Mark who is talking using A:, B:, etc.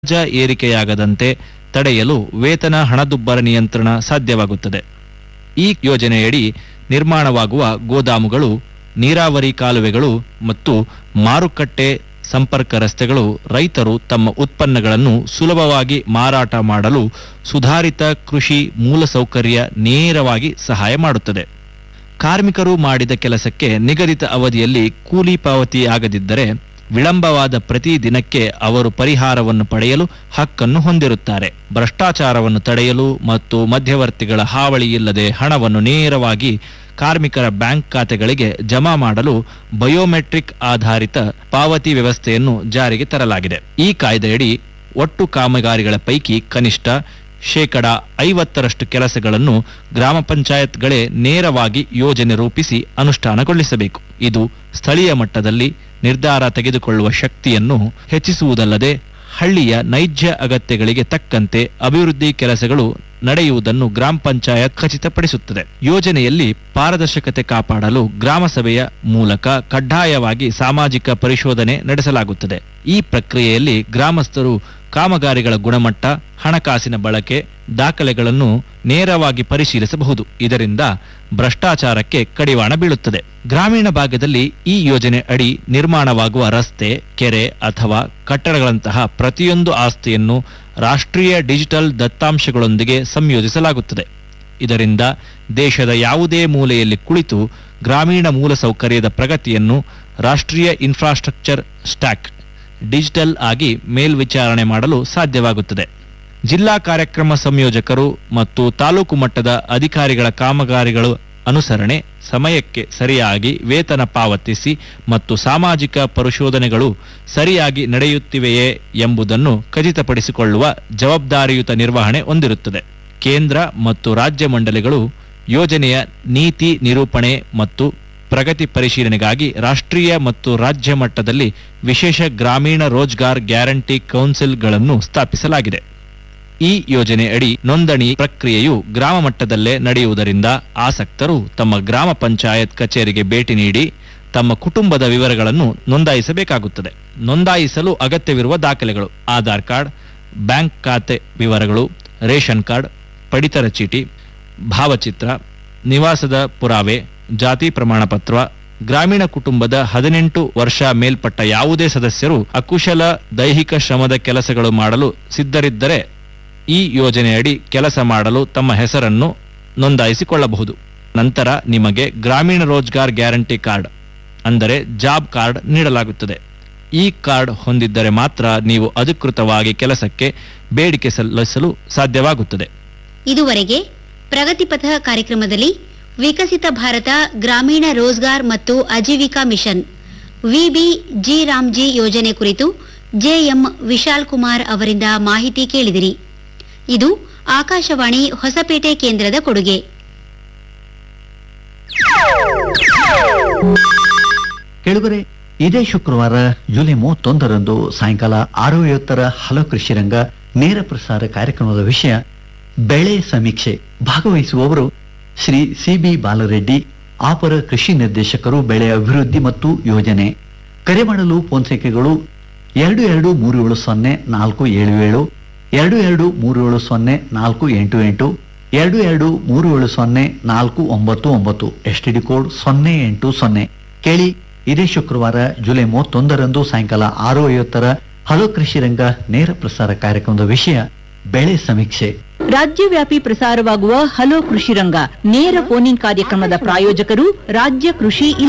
A: ವೆಚ್ಚ ಏರಿಕೆಯಾಗದಂತೆ ತಡೆಯಲು ವೇತನ ಹಣದುಬ್ಬರ ನಿಯಂತ್ರಣ ಸಾಧ್ಯವಾಗುತ್ತದೆ ಈ ಯೋಜನೆಯಡಿ ನಿರ್ಮಾಣವಾಗುವ ಗೋದಾಮುಗಳು ನೀರಾವರಿ ಕಾಲುವೆಗಳು ಮತ್ತು ಮಾರುಕಟ್ಟೆ ಸಂಪರ್ಕ ರಸ್ತೆಗಳು ರೈತರು ತಮ್ಮ ಉತ್ಪನ್ನಗಳನ್ನು ಸುಲಭವಾಗಿ ಮಾರಾಟ ಮಾಡಲು ಸುಧಾರಿತ ಕೃಷಿ ಮೂಲಸೌಕರ್ಯ ನೇರವಾಗಿ ಸಹಾಯ ಮಾಡುತ್ತದೆ ಕಾರ್ಮಿಕರು ಮಾಡಿದ ಕೆಲಸಕ್ಕೆ ನಿಗದಿತ ಅವಧಿಯಲ್ಲಿ ಕೂಲಿ ಪಾವತಿ ಆಗದಿದ್ದರೆ ವಿಳಂಬವಾದ ಪ್ರತಿ ದಿನಕ್ಕೆ ಅವರು ಪರಿಹಾರವನ್ನು ಪಡೆಯಲು ಹಕ್ಕನ್ನು ಹೊಂದಿರುತ್ತಾರೆ ಭ್ರಷ್ಟಾಚಾರವನ್ನು ತಡೆಯಲು ಮತ್ತು ಮಧ್ಯವರ್ತಿಗಳ ಹಾವಳಿ ಇಲ್ಲದೆ ಹಣವನ್ನು ನೇರವಾಗಿ ಕಾರ್ಮಿಕರ ಬ್ಯಾಂಕ್ ಖಾತೆಗಳಿಗೆ ಜಮಾ ಮಾಡಲು ಬಯೋಮೆಟ್ರಿಕ್ ಆಧಾರಿತ ಪಾವತಿ ವ್ಯವಸ್ಥೆಯನ್ನು ಜಾರಿಗೆ ತರಲಾಗಿದೆ ಈ ಕಾಯ್ದೆಯಡಿ ಒಟ್ಟು ಕಾಮಗಾರಿಗಳ ಪೈಕಿ ಕನಿಷ್ಠ ಶೇಕಡ ಐವತ್ತರಷ್ಟು ಕೆಲಸಗಳನ್ನು ಗ್ರಾಮ ಪಂಚಾಯತ್ಗಳೇ ನೇರವಾಗಿ ಯೋಜನೆ ರೂಪಿಸಿ ಅನುಷ್ಠಾನಗೊಳಿಸಬೇಕು ಇದು ಸ್ಥಳೀಯ ಮಟ್ಟದಲ್ಲಿ ನಿರ್ಧಾರ ತೆಗೆದುಕೊಳ್ಳುವ ಶಕ್ತಿಯನ್ನು ಹೆಚ್ಚಿಸುವುದಲ್ಲದೆ ಹಳ್ಳಿಯ ನೈಜ ಅಗತ್ಯಗಳಿಗೆ ತಕ್ಕಂತೆ ಅಭಿವೃದ್ಧಿ ಕೆಲಸಗಳು ನಡೆಯುವುದನ್ನು ಗ್ರಾಮ ಪಂಚಾಯತ್ ಖಚಿತಪಡಿಸುತ್ತದೆ ಯೋಜನೆಯಲ್ಲಿ ಪಾರದರ್ಶಕತೆ ಕಾಪಾಡಲು ಗ್ರಾಮ ಸಭೆಯ ಮೂಲಕ ಕಡ್ಡಾಯವಾಗಿ ಸಾಮಾಜಿಕ ಪರಿಶೋಧನೆ ನಡೆಸಲಾಗುತ್ತದೆ ಈ ಪ್ರಕ್ರಿಯೆಯಲ್ಲಿ ಗ್ರಾಮಸ್ಥರು ಕಾಮಗಾರಿಗಳ ಗುಣಮಟ್ಟ ಹಣಕಾಸಿನ ಬಳಕೆ ದಾಖಲೆಗಳನ್ನು ನೇರವಾಗಿ ಪರಿಶೀಲಿಸಬಹುದು ಇದರಿಂದ ಭ್ರಷ್ಟಾಚಾರಕ್ಕೆ ಕಡಿವಾಣ ಬೀಳುತ್ತದೆ ಗ್ರಾಮೀಣ ಭಾಗದಲ್ಲಿ ಈ ಯೋಜನೆ ಅಡಿ ನಿರ್ಮಾಣವಾಗುವ ರಸ್ತೆ ಕೆರೆ ಅಥವಾ ಕಟ್ಟಡಗಳಂತಹ ಪ್ರತಿಯೊಂದು ಆಸ್ತಿಯನ್ನು ರಾಷ್ಟ್ರೀಯ ಡಿಜಿಟಲ್ ದತ್ತಾಂಶಗಳೊಂದಿಗೆ ಸಂಯೋಜಿಸಲಾಗುತ್ತದೆ ಇದರಿಂದ ದೇಶದ ಯಾವುದೇ ಮೂಲೆಯಲ್ಲಿ ಕುಳಿತು ಗ್ರಾಮೀಣ ಮೂಲಸೌಕರ್ಯದ ಪ್ರಗತಿಯನ್ನು ರಾಷ್ಟ್ರೀಯ ಇನ್ಫ್ರಾಸ್ಟ್ರಕ್ಚರ್ ಸ್ಟ್ಯಾಕ್ ಡಿಜಿಟಲ್ ಆಗಿ ಮೇಲ್ವಿಚಾರಣೆ ಮಾಡಲು ಸಾಧ್ಯವಾಗುತ್ತದೆ ಜಿಲ್ಲಾ ಕಾರ್ಯಕ್ರಮ ಸಂಯೋಜಕರು ಮತ್ತು ತಾಲೂಕು ಮಟ್ಟದ ಅಧಿಕಾರಿಗಳ ಕಾಮಗಾರಿಗಳು ಅನುಸರಣೆ ಸಮಯಕ್ಕೆ ಸರಿಯಾಗಿ ವೇತನ ಪಾವತಿಸಿ ಮತ್ತು ಸಾಮಾಜಿಕ ಪರಿಶೋಧನೆಗಳು ಸರಿಯಾಗಿ ನಡೆಯುತ್ತಿವೆಯೇ ಎಂಬುದನ್ನು ಖಚಿತಪಡಿಸಿಕೊಳ್ಳುವ ಜವಾಬ್ದಾರಿಯುತ ನಿರ್ವಹಣೆ ಹೊಂದಿರುತ್ತದೆ ಕೇಂದ್ರ ಮತ್ತು ರಾಜ್ಯ ಮಂಡಳಿಗಳು ಯೋಜನೆಯ ನೀತಿ ನಿರೂಪಣೆ ಮತ್ತು ಪ್ರಗತಿ ಪರಿಶೀಲನೆಗಾಗಿ ರಾಷ್ಟ್ರೀಯ ಮತ್ತು ರಾಜ್ಯ ಮಟ್ಟದಲ್ಲಿ ವಿಶೇಷ ಗ್ರಾಮೀಣ ರೋಜ್ಗಾರ್ ಗ್ಯಾರಂಟಿ ಕೌನ್ಸಿಲ್ಗಳನ್ನು ಸ್ಥಾಪಿಸಲಾಗಿದೆ ಈ ಯೋಜನೆ ಅಡಿ ನೋಂದಣಿ ಪ್ರಕ್ರಿಯೆಯು ಗ್ರಾಮ ಮಟ್ಟದಲ್ಲೇ ನಡೆಯುವುದರಿಂದ ಆಸಕ್ತರು ತಮ್ಮ ಗ್ರಾಮ ಪಂಚಾಯತ್ ಕಚೇರಿಗೆ ಭೇಟಿ ನೀಡಿ ತಮ್ಮ ಕುಟುಂಬದ ವಿವರಗಳನ್ನು ನೋಂದಾಯಿಸಬೇಕಾಗುತ್ತದೆ ನೋಂದಾಯಿಸಲು ಅಗತ್ಯವಿರುವ ದಾಖಲೆಗಳು ಆಧಾರ್ ಕಾರ್ಡ್ ಬ್ಯಾಂಕ್ ಖಾತೆ ವಿವರಗಳು ರೇಷನ್ ಕಾರ್ಡ್ ಪಡಿತರ ಚೀಟಿ ಭಾವಚಿತ್ರ ನಿವಾಸದ ಪುರಾವೆ ಜಾತಿ ಪ್ರಮಾಣ ಪತ್ರ ಗ್ರಾಮೀಣ ಕುಟುಂಬದ ಹದಿನೆಂಟು ವರ್ಷ ಮೇಲ್ಪಟ್ಟ ಯಾವುದೇ ಸದಸ್ಯರು ಅಕುಶಲ ದೈಹಿಕ ಶ್ರಮದ ಕೆಲಸಗಳು ಮಾಡಲು ಸಿದ್ಧರಿದ್ದರೆ ಈ ಯೋಜನೆಯಡಿ ಕೆಲಸ ಮಾಡಲು ತಮ್ಮ ಹೆಸರನ್ನು ನೋಂದಾಯಿಸಿಕೊಳ್ಳಬಹುದು ನಂತರ ನಿಮಗೆ ಗ್ರಾಮೀಣ ರೋಜ್ಗಾರ್ ಗ್ಯಾರಂಟಿ ಕಾರ್ಡ್ ಅಂದರೆ ಜಾಬ್ ಕಾರ್ಡ್ ನೀಡಲಾಗುತ್ತದೆ ಈ ಕಾರ್ಡ್ ಹೊಂದಿದ್ದರೆ ಮಾತ್ರ ನೀವು ಅಧಿಕೃತವಾಗಿ ಕೆಲಸಕ್ಕೆ ಬೇಡಿಕೆ ಸಲ್ಲಿಸಲು ಸಾಧ್ಯವಾಗುತ್ತದೆ
B: ಇದುವರೆಗೆ ಪ್ರಗತಿಪಥ ಕಾರ್ಯಕ್ರಮದಲ್ಲಿ ವಿಕಸಿತ ಭಾರತ ಗ್ರಾಮೀಣ ರೋಜ್ಗಾರ್ ಮತ್ತು ಆಜೀವಿಕಾ ಮಿಷನ್ ವಿಬಿ ಜಿ ರಾಮ್ಜಿ ಯೋಜನೆ ಕುರಿತು ಜೆಎಂ ವಿಶಾಲ್ ಕುಮಾರ್ ಅವರಿಂದ ಮಾಹಿತಿ ಕೇಳಿದಿರಿ ಇದು ಆಕಾಶವಾಣಿ ಹೊಸಪೇಟೆ ಕೇಂದ್ರದ ಕೊಡುಗೆ
C: ಕೆಳಗರೆ ಇದೇ ಶುಕ್ರವಾರ ಜುಲೈ ಮೂವತ್ತೊಂದರಂದು ಸಾಯಂಕಾಲ ಆರು ಐವತ್ತರ ಹಲೋ ಕೃಷಿ ರಂಗ ನೇರ ಪ್ರಸಾರ ಕಾರ್ಯಕ್ರಮದ ವಿಷಯ ಬೆಳೆ ಸಮೀಕ್ಷೆ ಭಾಗವಹಿಸುವವರು ಶ್ರೀ ಸಿ ಬಿ ಬಾಲರೆಡ್ಡಿ ಅಪರ ಕೃಷಿ ನಿರ್ದೇಶಕರು ಬೆಳೆ ಅಭಿವೃದ್ಧಿ ಮತ್ತು ಯೋಜನೆ ಕರೆ ಮಾಡಲು ಫೋನ್ ಸಂಖ್ಯೆಗಳು ಎರಡು ಎರಡು ಮೂರು ಏಳು ಸೊನ್ನೆ ನಾಲ್ಕು ಏಳು ಏಳು ಎರಡು ಎರಡು ಮೂರು ಏಳು ಸೊನ್ನೆ ನಾಲ್ಕು ಎಂಟು ಎಂಟು ಎರಡು ಎರಡು ಮೂರು ಏಳು ಸೊನ್ನೆ ನಾಲ್ಕು ಒಂಬತ್ತು ಒಂಬತ್ತು ಎಸ್ ಟಿ ಡಿ ಕೋಡ್ ಸೊನ್ನೆ ಎಂಟು ಸೊನ್ನೆ ಕೇಳಿ ಇದೇ ಶುಕ್ರವಾರ ಜುಲೈ ಮೂವತ್ತೊಂದರಂದು ಸಾಯಂಕಾಲ ಆರು ಐವತ್ತರ ಹಲೋ ಕೃಷಿ ರಂಗ ನೇರ ಪ್ರಸಾರ ಕಾರ್ಯಕ್ರಮದ ವಿಷಯ ಬೆಳೆ ಸಮೀಕ್ಷೆ
D: ರಾಜ್ಯವ್ಯಾಪಿ ಪ್ರಸಾರವಾಗುವ ಹಲೋ ಕೃಷಿ ರಂಗ ನೇರ ಫೋನ್ ಇನ್ ಕಾರ್ಯಕ್ರಮದ ಪ್ರಾಯೋಜಕರು ರಾಜ್ಯ ಕೃಷಿ